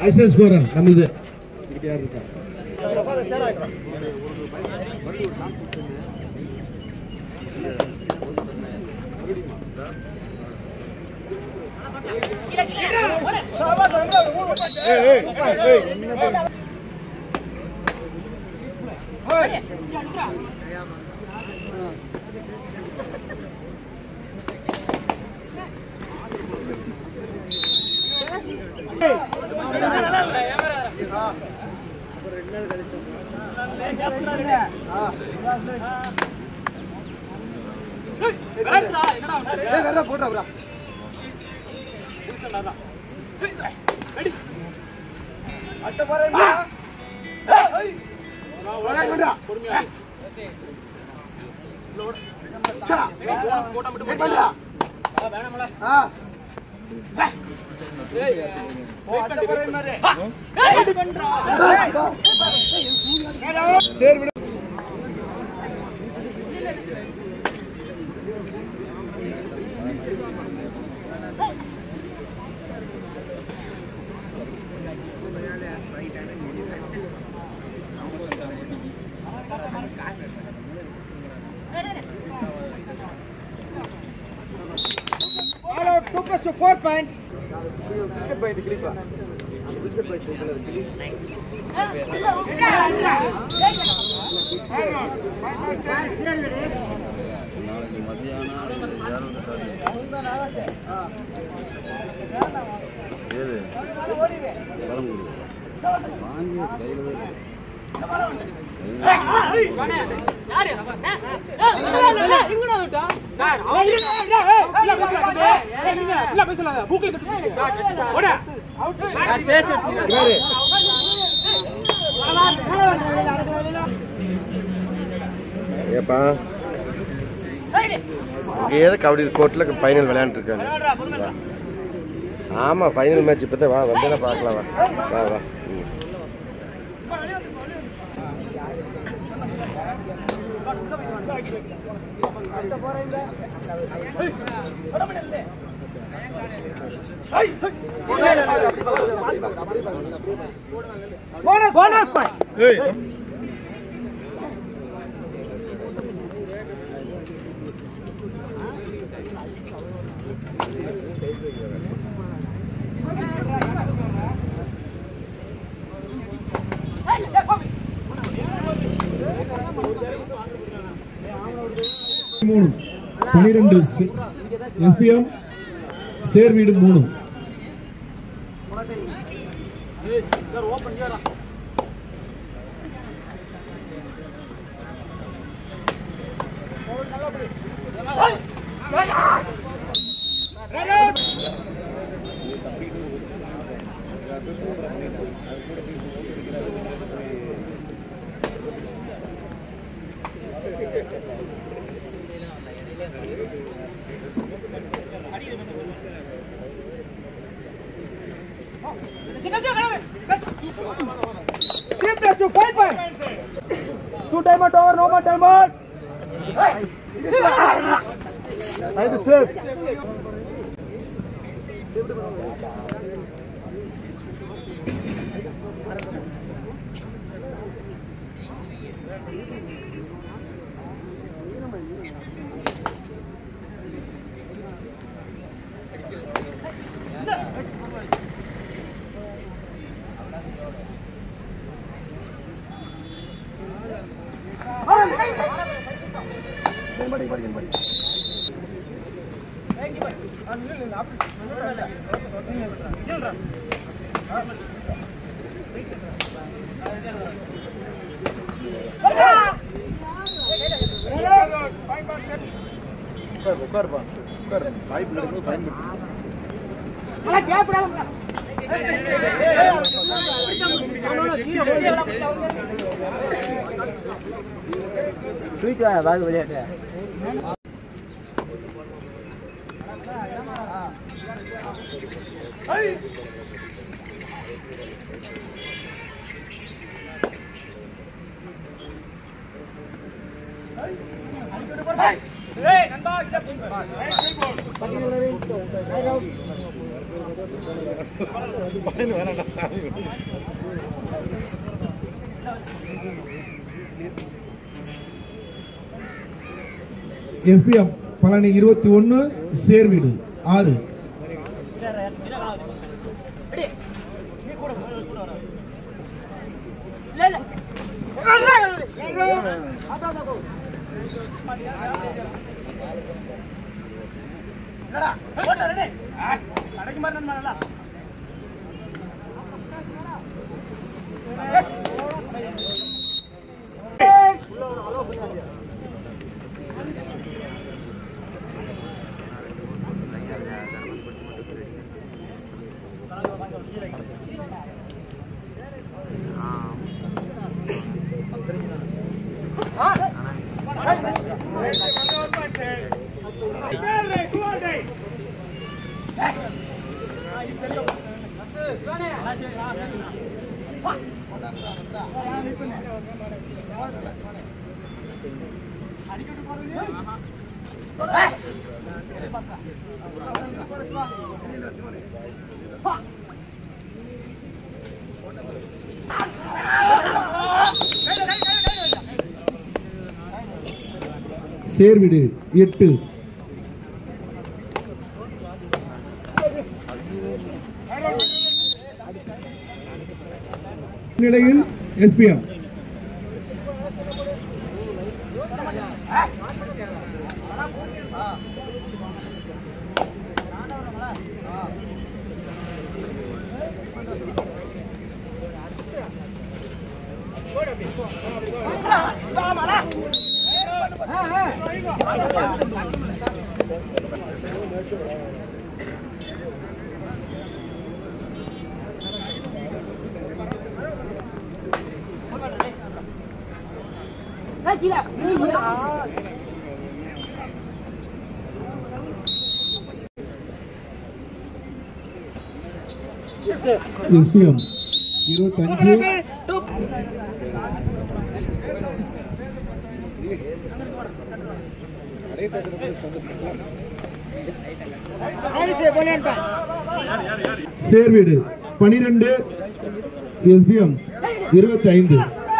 Assistant scorer நம்மளுது நாளைக்கு மத்தியானம் ஏழு வர முடியும் வாங்கி கையில் தான் ஏப்பா இங்கே ஏதோ கபடி கோர்ட்டில் ஃபைனல் விளையாண்டுருக்காங்க ஆமாம் ஃபைனல் மேட்ச் இப்போ தான் வா வந்தேன்னா பார்க்கலாம் வா வா வா ம். மூணு பனிரெண்டு எஸ்பிஎம் சேர் வீடு மூணு உட்காருப்பா உட்காரு வாய்ப்பு கிடைக்கும் பயன்படுத்து பயன் வேணாண்டா சாமி எஸ்பிஎம் பழனி இருபத்தி ஒன்று சேர்வீடு ஆறு சேர்வீடு எட்டு நிலையில் எஸ்பிஎம் எஸ்பிஎம் இருபத்தஞ்சு சேர்வீடு பனிரெண்டு எஸ்பிஎம் இருபத்தி ஐந்து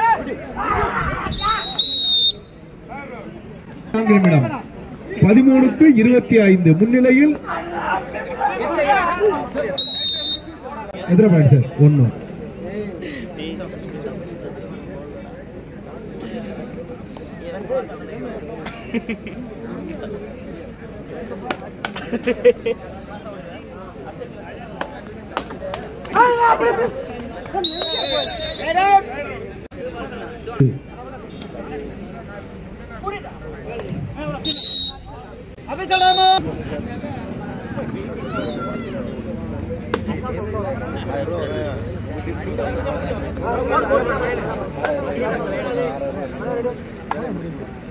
நான்கு நிமிடம் பதிமூணுக்கு இருபத்தி ஐந்து முன்னிலையில் எத்தனை பாயிண்ட் சார் ஒன்று ஆயிரம் ரூபா வரும். ஆயிரம் ரூபாய், ஆறாயிரம் ரூபாய்.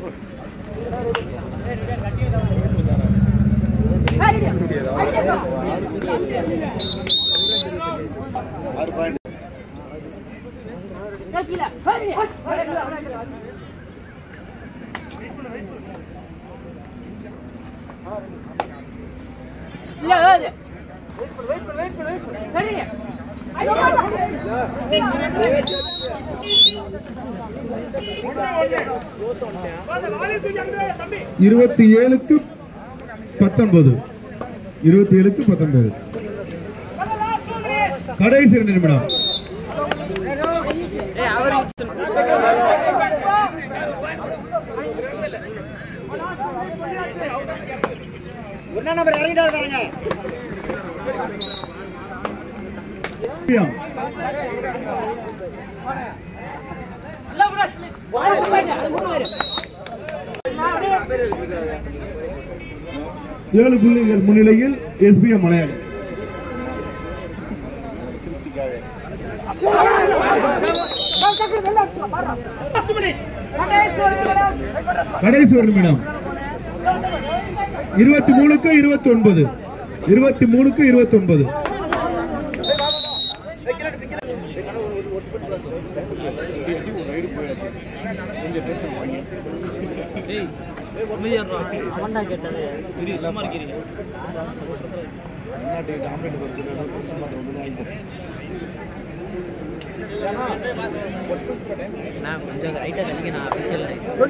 ஆறு பாயிண்ட் இருபத்தி ஏழுக்கு பத்தொன்பது இருபத்தி ஏழுக்கு பத்தொன்பது கடைசி ரெண்டு நிமிடம் எஸ்பிஎம் ஏழு புள்ளிகள் முன்னிலையில் எஸ்பிஎம் மலையாளி திருப்திக்காக கடைசி ஒரு நிமிடம் இருபத்தி மூணுக்கு இருபத்தி ஒன்பது இருபத்தி மூணுக்கு இருபத்தி ஒன்பது பேச்சு ஒரு ரைடு போயாச்சு கொஞ்சம் டென்ஷன் வாங்கி அவன்டா கேட்டது சும்மா இருக்கிறீங்க முன்னாடி டாமினேட் வர சொல்லி ஏதாவது பிரசன் மாத்திரம் ஒன்று வாங்கிப்போம் நான் கொஞ்சம் ரைட்டாக தனிக்க நான் அஃபிஷியல்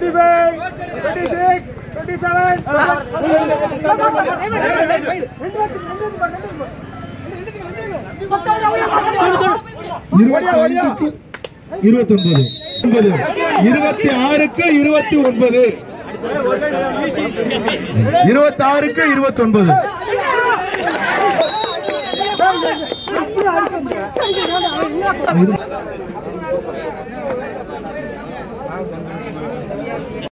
இருபத்தி ஐந்துக்கு இருபத்தி ஒன்பது ஒன்பது இருபத்தி ஆறுக்கு இருபத்தி ஒன்பது இருபத்தி ஆறுக்கு இருபத்தி ஒன்பது எப்படி அடிக்க முடியும்